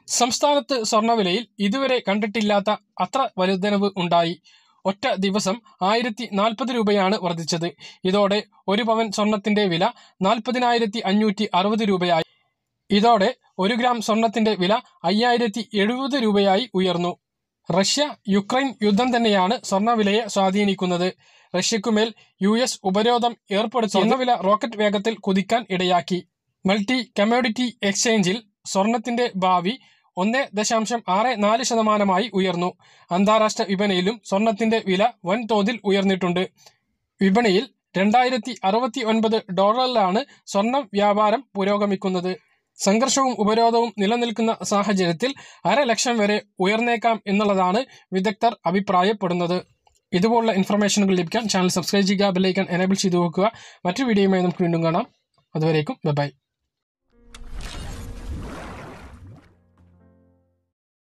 സംസ്ഥാനത്ത് സ്വർണ്ണവിലയിൽ ഇതുവരെ കണ്ടിട്ടില്ലാത്ത അത്ര വലുതനവ് ഉണ്ടായി ഒറ്റ ദിവസം ആയിരത്തി നാൽപ്പത് രൂപയാണ് വർദ്ധിച്ചത് ഇതോടെ ഒരു പവൻ സ്വർണത്തിന്റെ വില നാൽപ്പതിനായിരത്തി അഞ്ഞൂറ്റി അറുപത് രൂപയായി ഇതോടെ ഒരു ഗ്രാം സ്വർണത്തിന്റെ വില അയ്യായിരത്തി എഴുപത് രൂപയായി ഉയർന്നു റഷ്യ യുക്രൈൻ യുദ്ധം തന്നെയാണ് സ്വർണ്ണവിലയെ സ്വാധീനിക്കുന്നത് റഷ്യക്കുമേൽ യു എസ് ഉപരോധം ഏർപ്പെടുത്തി സ്വർണ്ണവില റോക്കറ്റ് വേഗത്തിൽ കുതിക്കാൻ ഇടയാക്കി മൾട്ടി കമ്മോഡിറ്റി എക്സ്ചേഞ്ചിൽ സ്വർണത്തിന്റെ ഭാവി ഒന്ന് ദശാംശം ആറ് നാല് ശതമാനമായി ഉയർന്നു അന്താരാഷ്ട്ര വിപണിയിലും സ്വർണത്തിന്റെ വില വൻതോതിൽ ഉയർന്നിട്ടുണ്ട് വിപണിയിൽ രണ്ടായിരത്തി അറുപത്തി ഒൻപത് ഡോളറിലാണ് സ്വർണം വ്യാപാരം പുരോഗമിക്കുന്നത് സംഘർഷവും ഉപരോധവും നിലനിൽക്കുന്ന സാഹചര്യത്തിൽ അരലക്ഷം വരെ ഉയർന്നേക്കാം എന്നുള്ളതാണ് വിദഗ്ധർ അഭിപ്രായപ്പെടുന്നത് ഇതുപോലുള്ള ഇൻഫർമേഷനുകൾ ലഭിക്കാൻ ചാനൽ സബ്സ്ക്രൈബ് ചെയ്യുക ബെല്ലൈക്കൺ എനേബിൾ ചെയ്തു വെക്കുക മറ്റു വീഡിയോയുമായി നമുക്ക് വീണ്ടും കാണാം അതുവരേക്കും ബൈ